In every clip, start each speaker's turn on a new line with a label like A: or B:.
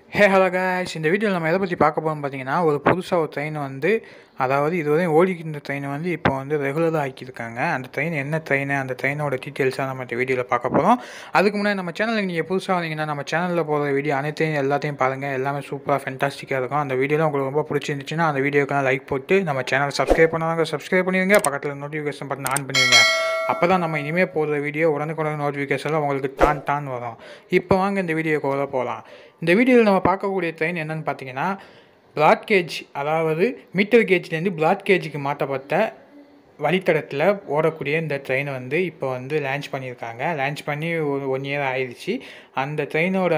A: hey hello guys இந்த வீடியோவில் நம்ம எதை பற்றி பார்க்க போகிறோம் பார்த்தீங்கன்னா ஒரு புதுசாக ஒரு ட்ரெயின் வந்து அதாவது இதுவரையும் ஓடிக்கிட்டு ட்ரெயினை வந்து இப்போ வந்து ரெகுலராக ஆக்கியிருக்காங்க அந்த ட்ரெயின் என்ன ட்ரெயின் அந்த ட்ரெயினோட டீட்டெயில்ஸாக நம்ம இந்த வீடியோவில் பார்க்க போகிறோம் அதுக்கு முன்னாடி நம்ம சேனலுக்கு நீங்கள் புதுசாக வந்தீங்கன்னா நம்ம சேனலில் போகிற வீடியோ அனைத்தையும் எல்லாத்தையும் பாருங்கள் எல்லாமே சூப்பராக ஃபென்டாஸ்டிக்காக இருக்கும் அந்த வீடியோவில் உங்களுக்கு ரொம்ப பிடிச்சிருந்துச்சுன்னா அந்த வீடியோக்கெல்லாம் லைக் போட்டு நம்ம சேனல் சப்ஸ்கிரைப் பண்ணாங்க சப்ஸ்கிரைப் பண்ணிடுங்க பக்கத்தில் நோட்டிஃபிகேஷன் பட்டன் ஆன் பண்ணிடுங்க அப்போ தான் நம்ம இனிமேல் போடுற வீடியோ உடனுக்குடன் நோட்டிஃபிகேஷனில் உங்களுக்கு டான் டான் வரும் இப்போ வாங்க இந்த வீடியோக்குள்ள போகலாம் இந்த வீடியோவில் நம்ம பார்க்கக்கூடிய ட்ரெயின் என்னென்னு பார்த்தீங்கன்னா பிராட் கேஜ் அதாவது மீட்டர் கேஜ்லேருந்து பிராட் கேஜுக்கு மாற்றப்பட்ட வழித்தடத்தில் ஓடக்கூடிய இந்த ட்ரெயினை வந்து இப்போ வந்து லான்ச் பண்ணியிருக்காங்க லான்ச் பண்ணி ஒரு ஒன் இயர் ஆயிடுச்சு அந்த ட்ரெயினோட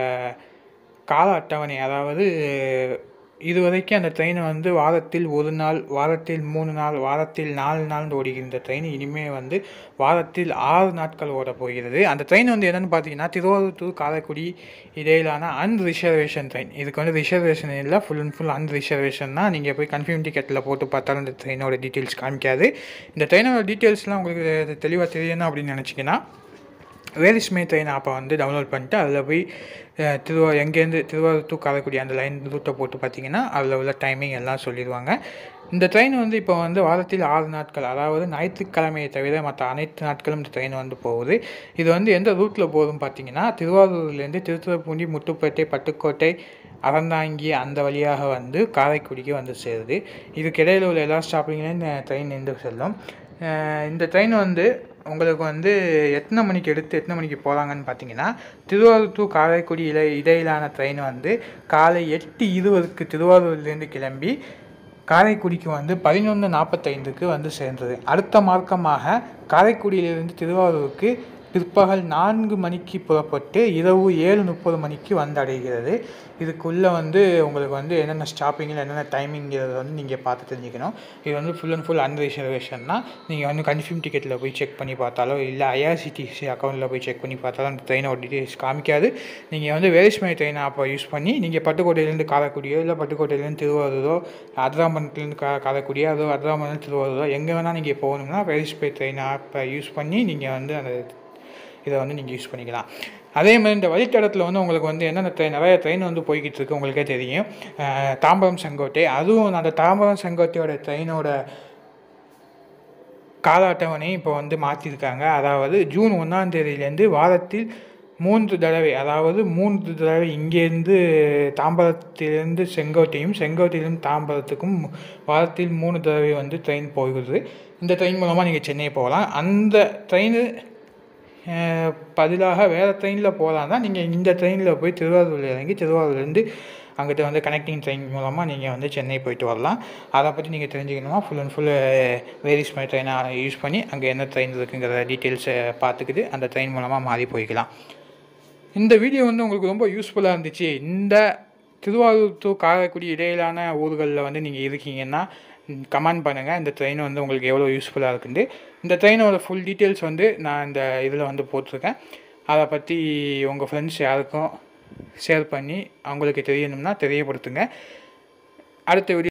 A: கால அட்டவணை அதாவது இதுவரைக்கும் அந்த ட்ரெயின் வந்து வாரத்தில் ஒரு நாள் வாரத்தில் மூணு நாள் வாரத்தில் நாலு நாள் ஓடுகின்ற ட்ரெயின் இனிமேல் வந்து வாரத்தில் ஆறு நாட்கள் ஓட போகிறது அந்த ட்ரெயின் வந்து என்னென்னு பார்த்தீங்கன்னா திருவாரூர் டு காரைக்குடி இடையிலான அன் ரிசர்வேஷன் ட்ரெயின் இதுக்கு வந்து ரிசர்வேஷன் இல்லை full and full unreservation தான் நீங்கள் போய் கன்ஃபியூம் டிக்கெட்டில் போட்டு பார்த்தாலும் இந்த ட்ரெயினோட டீட்டெயில்ஸ் காமிக்காது இந்த ட்ரெயினோட டீட்டெயில்ஸ்லாம் உங்களுக்கு தெளிவாக தெரியணும் அப்படின்னு நினச்சிங்கன்னா வேரிஸ்மே ட்ரெயின் ஆப்பை வந்து டவுன்லோட் பண்ணிட்டு அதில் போய் அஹ், திருவா எங்கேருந்து திருவாரூர் டு காரைக்குடி அந்த லைன் ரூட்டை போட்டு பார்த்தீங்கன்னா அதில் உள்ள டைமிங் எல்லாம் சொல்லிடுவாங்க இந்த ட்ரெயின் வந்து இப்போ வந்து வாரத்தில் ஆறு நாட்கள் அதாவது ஞாயிற்றுக்கிழமையை தவிர மற்ற அனைத்து நாட்களும் இந்த ட்ரெயின் வந்து போகுது இது வந்து எந்த ரூட்டில் போகுதுன்னு பார்த்தீங்கன்னா திருவாரூர்லேருந்து திருத்துறைப்பூண்டி முத்துப்பேட்டை பட்டுக்கோட்டை அறந்தாங்கி அந்த வழியாக வந்து காரைக்குடிக்கு வந்து சேருது இதுக்கு இடையில உள்ள எல்லா ஸ்டாப்பிங்லேயும் இந்த ட்ரெயின் நின்று செல்லும் அஹ் இந்த ட்ரெயின் வந்து உங்களுக்கு வந்து எத்தனை மணிக்கு எடுத்து எத்தனை மணிக்கு போகிறாங்கன்னு பார்த்தீங்கன்னா திருவாரூர் டு காரைக்குடி இடை இடையிலான ட்ரெயின் வந்து காலை எட்டு இருபதுக்கு திருவாரூர்லேருந்து கிளம்பி காரைக்குடிக்கு வந்து பதினொன்று நாற்பத்தைந்துக்கு வந்து சேர்ந்தது அடுத்த மார்க்கமாக காரைக்குடியிலிருந்து திருவாரூருக்கு பிற்பகல் நான்கு மணிக்கு புறப்பட்டு இரவு ஏழு முப்பது மணிக்கு வந்து அடைகிறது இதுக்குள்ளே வந்து உங்களுக்கு வந்து என்னென்ன ஸ்டாப்பிங்கில் என்னென்ன டைமிங்கிறத வந்து நீங்கள் பார்த்து தெரிஞ்சுக்கணும் இது வந்து ஃபுல் அண்ட் ஃபுல் அன் ரிசர்வேஷன்னா நீங்கள் வந்து கன்ஃபியூம் டிக்கெட்டில் போய் செக் பண்ணி பார்த்தாலோ இல்லை ஐஆர்சிடிசி அக்கௌண்ட்டில் போய் செக் பண்ணி பார்த்தாலும் அந்த ட்ரெயினோட டீட்டெயில்ஸ் காமிக்காது நீங்கள் வந்து வேரிஸ்மை ட்ரெயின் ஆப்பை யூஸ் பண்ணி நீங்கள் பட்டுக்கோட்டையிலேருந்து காரைக்குடியோ இல்லை பட்டுக்கோட்டையிலேருந்து திருவாரூரோ அதிராம்பரத்துலேருந்து கா காரைக்குடியோ அதோ அதிராம்பரம் திருவாரூரோ எங்கே வேணால் நீங்கள் போகணும்னா வேரிஸ்மை ட்ரெயின் ஆப்பை யூஸ் பண்ணி நீங்கள் வந்து அந்த இதை வந்து நீங்கள் யூஸ் பண்ணிக்கலாம் அதே மாதிரி இந்த வழித்தடத்தில் வந்து உங்களுக்கு வந்து என்னென்ன ட்ரெயின் நிறைய ட்ரெயின் வந்து போய்கிட்டு இருக்கு உங்களுக்கே தெரியும் அஹ் தாம்பரம் செங்கோட்டை அதுவும் அந்த தாம்பரம் செங்கோட்டையோட ட்ரெயினோட கால அட்டவணை இப்போ வந்து மாற்றிருக்காங்க அதாவது ஜூன் ஒன்றாம் தேதியிலேருந்து வாரத்தில் மூன்று தடவை அதாவது மூன்று தடவை இங்கேருந்து தாம்பரத்திலிருந்து செங்கோட்டையும் செங்கோட்டையிலிருந்து தாம்பரத்துக்கும் வாரத்தில் மூணு தடவை வந்து ட்ரெயின் போகுது இந்த ட்ரெயின் மூலமாக நீங்கள் சென்னை போகலாம் அந்த ட்ரெயின் பதிலாக வேறு ட்ரெயினில் போகலான்னா நீங்கள் இந்த ட்ரெயினில் போய் திருவாரூரில் இறங்கி திருவாரூர்லேருந்து அங்கிட்ட வந்து கனெக்டிங் ட்ரெயின் மூலமாக நீங்கள் வந்து சென்னை போயிட்டு வரலாம் அதை பற்றி நீங்கள் தெரிஞ்சுக்கணுமா full and full where is my ட்ரெயினை யூஸ் பண்ணி அங்கே என்ன ட்ரெயின் இருக்குங்கிற டீட்டெயில்ஸை பார்த்துக்கிட்டு அந்த ட்ரெயின் மூலமாக மாறி போய்க்கலாம் இந்த வீடியோ வந்து உங்களுக்கு ரொம்ப யூஸ்ஃபுல்லாக இருந்துச்சு இந்த திருவாரூர் டு காரைக்குடி இடையிலான ஊர்களில் வந்து நீங்கள் இருக்கீங்கன்னா கமெண்ட் பண்ணுங்கள் இந்த ட்ரெயின் வந்து உங்களுக்கு எவ்வளோ யூஸ்ஃபுல்லாக இருக்குண்டு இந்த ட்ரெயினோட ஃபுல் டீட்டெயில்ஸ் வந்து நான் இந்த இதில் வந்து போட்டிருக்கேன் அதை பற்றி உங்கள் ஃப்ரெண்ட்ஸ் யாருக்கும் ஷேர் பண்ணி அவங்களுக்கு தெரியணும்னா தெரியப்படுத்துங்க அடுத்த வீடியோ